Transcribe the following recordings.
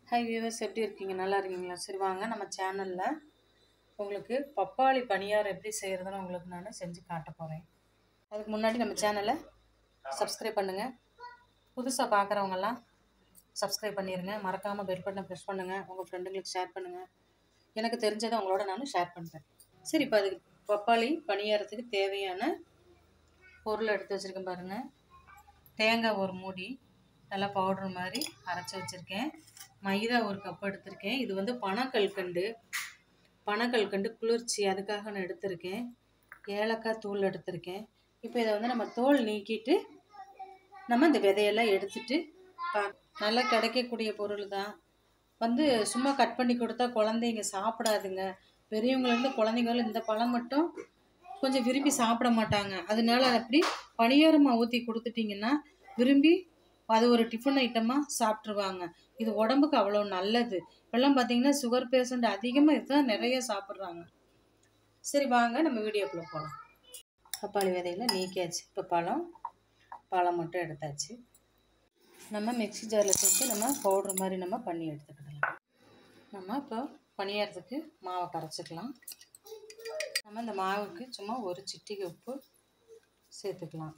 hi viewers எப்படி இருக்கீங்க நல்லா இருக்கீங்களா சரி வாங்க நம்ம சேனலில் உங்களுக்கு பப்பாளி பணியாரம் எப்படி செய்கிறதுன்னு உங்களுக்கு நான் செஞ்சு காட்ட போகிறேன் அதுக்கு முன்னாடி நம்ம சேனலை சப்ஸ்கிரைப் பண்ணுங்கள் புதுசாக பார்க்குறவங்கெல்லாம் சப்ஸ்கிரைப் பண்ணிடுங்க மறக்காமல் பெல் பட்டனை ப்ரெஸ் பண்ணுங்கள் உங்கள் ஃப்ரெண்டுங்களுக்கு ஷேர் பண்ணுங்கள் எனக்கு தெரிஞ்சதை உங்களோட நான் ஷேர் பண்ணுறேன் சரி இப்போ அதுக்கு பப்பாளி பணியாரத்துக்கு தேவையான பொருள் எடுத்து வச்சுருக்கேன் பாருங்கள் தேங்காய் ஒரு மூடி நல்லா பவுடர் மாதிரி அரைச்சி வச்சுருக்கேன் மைதா ஒரு கப் எடுத்திருக்கேன் இது வந்து பனக்கல்கண்டு பனக்கல்கண்டு குளிர்ச்சி அதுக்காக நான் எடுத்திருக்கேன் ஏலக்காய் தூள் எடுத்திருக்கேன் இப்போ இதை வந்து நம்ம தோல் நீக்கிட்டு நம்ம இந்த விதையெல்லாம் எடுத்துட்டு பா நல்லா கிடைக்கக்கூடிய பொருள் தான் வந்து சும்மா கட் பண்ணி கொடுத்தா குழந்தைங்க சாப்பிடாதுங்க பெரியவங்கலேருந்து குழந்தைங்களும் இந்த பழம் மட்டும் கொஞ்சம் விரும்பி சாப்பிட மாட்டாங்க அதனால அப்படி பணியாரமாக ஊற்றி கொடுத்துட்டிங்கன்னா விரும்பி அது ஒரு டிஃபன் ஐட்டமாக சாப்பிட்ருவாங்க இது உடம்புக்கு அவ்வளோ நல்லது இப்போல்லாம் பார்த்தீங்கன்னா சுகர் பேஷண்ட் அதிகமாக இதுதான் நிறைய சாப்பிட்றாங்க சரி வாங்க நம்ம வீடியோக்குள்ளே போகலாம் பப்பாளி விதையில நீக்கியாச்சு இப்போ பழம் பழம் மட்டும் எடுத்தாச்சு நம்ம மிக்ஸி ஜாரில் சேர்த்து நம்ம பவுட்ரு மாதிரி நம்ம பண்ணி எடுத்துக்கிடலாம் நம்ம இப்போ பணியாரத்துக்கு மாவை கரைச்சிக்கலாம் நம்ம இந்த மாவுக்கு சும்மா ஒரு சிட்டிகை உப்பு சேர்த்துக்கலாம்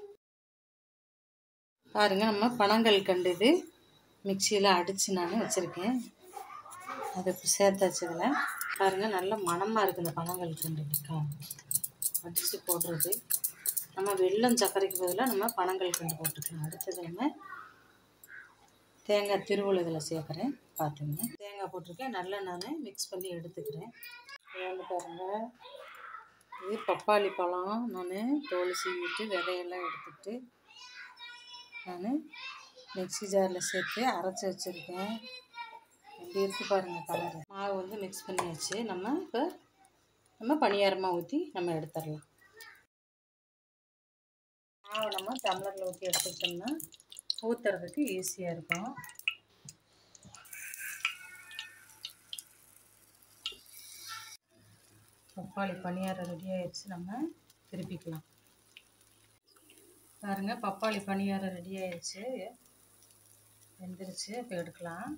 பாருங்கள் நம்ம பனங்கள் கண்டு இது மிக்சியில் அடித்து நான் வச்சுருக்கேன் அது இப்போ சேர்த்தாச்சு இதில் பாருங்கள் நல்ல மணமாக இருக்குது இந்த பனங்கள் கண்டு இருக்கா அடித்து போடுறது நம்ம வெல்லம் சர்க்கரைக்கு பதிலாக நம்ம பனங்கள் கண்டு போட்டுக்கலாம் அடுத்தது நம்ம தேங்காய் திருவள்ளு இதில் சேர்க்குறேன் பார்த்துங்க தேங்காய் போட்டிருக்கேன் நல்லா நான் மிக்ஸ் பண்ணி எடுத்துக்கிறேன் இது வந்து பாருங்கள் இது பப்பாளி பழம் நான் தோல் சீவிட்டு விதையெல்லாம் எடுத்துட்டு நான் மிக்ஸி ஜாரில் சேர்த்து அரைச்சி வச்சுருக்கேன் எப்படி இருக்குது பாருங்கள் கலர் மாவு வந்து மிக்ஸ் பண்ணியாச்சு நம்ம இப்போ நம்ம பணியாரமாக ஊற்றி நம்ம எடுத்துடலாம் மாவை நம்ம டம்ளரில் ஊற்றி எடுத்துக்கிட்டோம்னா ஊற்றுறதுக்கு ஈஸியாக இருக்கும் பப்பாளி பணியாரம் ரெடி ஆயிடுச்சு நம்ம திருப்பிக்கலாம் பாருங்க பப்பாளி பணியாரம் ரெடி ஆயிடுச்சு வெந்துருச்சு இப்போ எடுக்கலாம்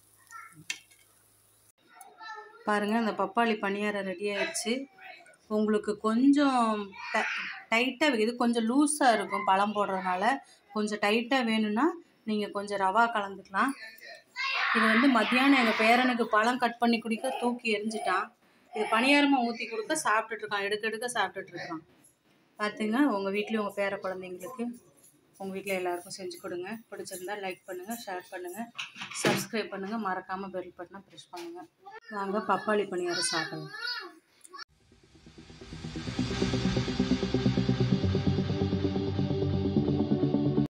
பாருங்கள் அந்த பப்பாளி பணியாரம் ரெடி ஆயிடுச்சு உங்களுக்கு கொஞ்சம் ட டைட்டாக இது கொஞ்சம் லூஸாக இருக்கும் பழம் போடுறதுனால கொஞ்சம் டைட்டாக வேணும்னா நீங்கள் கொஞ்சம் ரவா கலந்துக்கலாம் இது வந்து மத்தியானம் எங்கள் பேரனுக்கு பழம் கட் பண்ணி குடிக்க தூக்கி எரிஞ்சிட்டான் இது பணியாரமாக ஊற்றி கொடுக்க சாப்பிட்டுட்ருக்கான் எடுக்க எடுக்க சாப்பிட்டுட்ருக்கான் பார்த்துங்க உங்கள் வீட்லேயும் உங்கள் பேர குழந்தைங்களுக்கு உங்கள் வீட்டில் எல்லாருக்கும் செஞ்சு கொடுங்க பிடிச்சிருந்தா லைக் பண்ணுங்கள் ஷேர் பண்ணுங்கள் சப்ஸ்கிரைப் பண்ணுங்கள் மறக்காமல் பெல் பட்டனை ப்ரெஸ் பண்ணுங்கள் வாங்க பப்பாளி பணியாரம் சாப்பிடலாம்